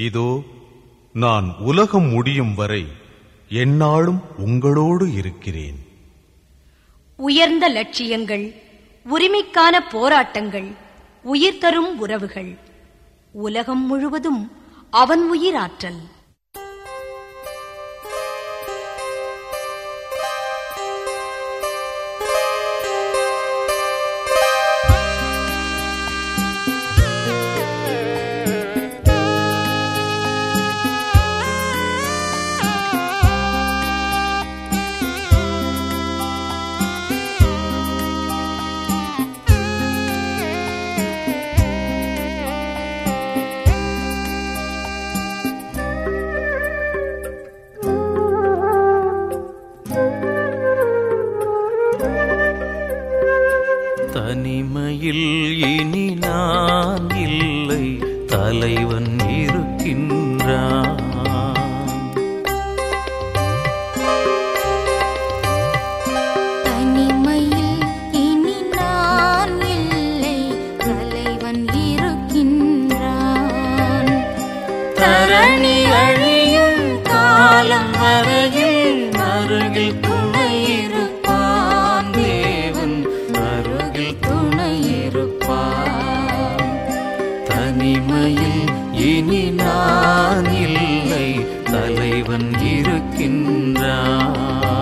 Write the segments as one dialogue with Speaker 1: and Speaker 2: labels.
Speaker 1: இதோ நான் உலகம் முடியும் வரை எந்நாளும் உங்களோடு இருக்கிறேன்
Speaker 2: உயர்ந்த லட்சியங்கள் உரிமைக்கான போராட்டங்கள் உயிர் தரும் உறவுகள் உலகம் முழுவதும் அவன் உயிராற்றல்
Speaker 3: தனிமையில் இனி நான் இல்லை தலைவன் இருக்கின்றான்
Speaker 4: தனிமையில் இனி நான் இல்லை தலைவன் இருக்கின்றான் தரணி அழியும் காலம் வரையில்
Speaker 3: அருகில் துணையிருப்பான் தேவன் அருகில் துணையிருப்பான் தனிமையில் இனி நான் இல்லை தலைவன் இருக்கின்றான்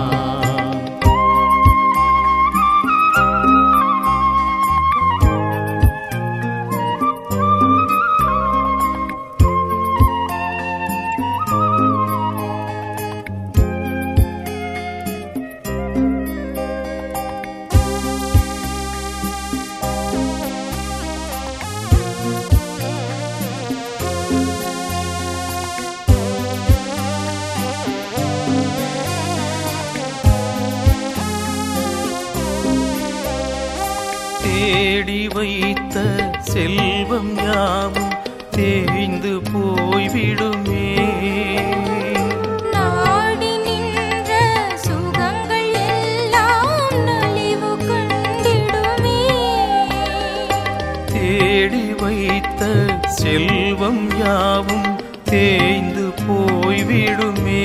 Speaker 3: தேடி வைத்த செல்வம் யாவும் தேய்ந்து போய்விடுமே
Speaker 4: நாடி நின்ற சுகங்கள் எல்லாம் நலிவு கண்டிடுமே
Speaker 3: தேடி வைத்த செல்வம் யாவும் தேய்ந்து போய்விடுமே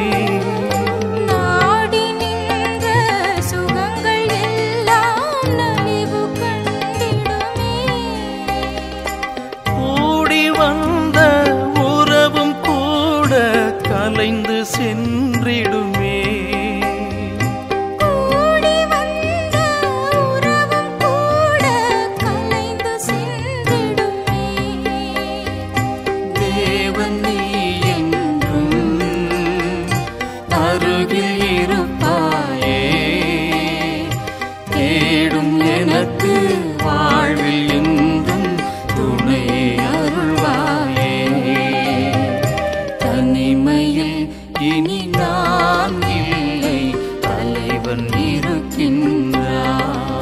Speaker 4: நாடி நின்ற சுகங்கள் எல்லாம் நலிவு கண்டிடுமே
Speaker 3: கூடி வந்த உறவும் கூட கலைந்து சென்றிடுமே
Speaker 4: கூடி வந்த உறவும் கூட கலைந்து சென்றிடுமே
Speaker 3: தேவன் நீ என்றும் அருகில் இருப்பாயே தேடும் எனக்கு வாழ்வில் என்றும் துணை அருள்வாயே தனிமையில் இனி நான் இல்லை தலைவன் இருக்கின்றான்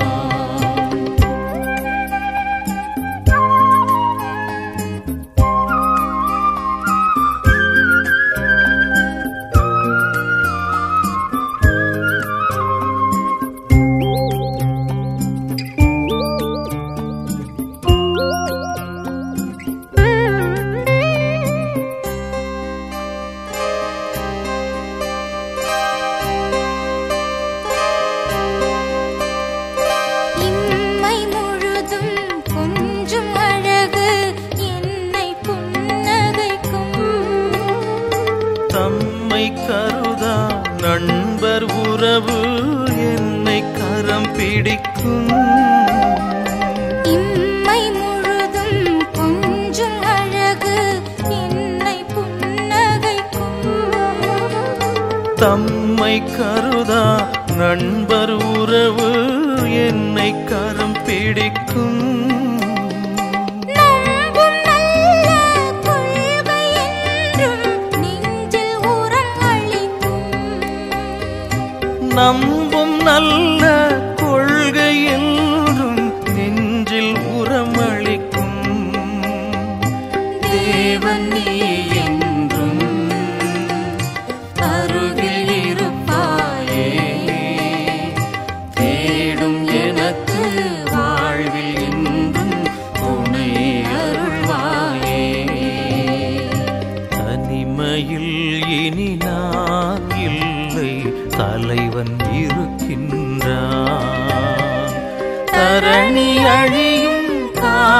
Speaker 4: இம்மை முழுதும் கொஞ்சம் அழகு என்னை புன்னகைக்கும்
Speaker 3: தம்மை கருதா நண்பர் உறவு என்னை கரம் பிடிக்கும்
Speaker 4: இம்மை முழுதும் கொஞ்சம் அழகு என்னை புன்னகைக்கும்
Speaker 3: தம்மை கருதா நண்பர் உறவு என்னை கரம் பிடிக்கும்
Speaker 4: நம்பும் நல்ல கொள்கை என்றும் நெஞ்சில் உரம் அளிக்கும்
Speaker 3: நம்பும் நல்ல கொள்கை என்றும் நெஞ்சில் உரமளிக்கும் தேவன் நீ என்றும் அருகில் இருப்பாயே தேடும் எனக்கு வாழ்வில் என்றும் துணை அருள்வாயே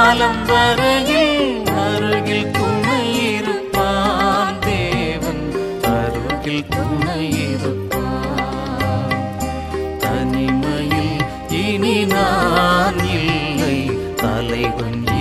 Speaker 3: காலம் வரையில் அருகில் துணை இருப்பான் தேவன் அருகில் துணை இருப்பான் தனிமையில் இனி நான் இல்லை தலைவன்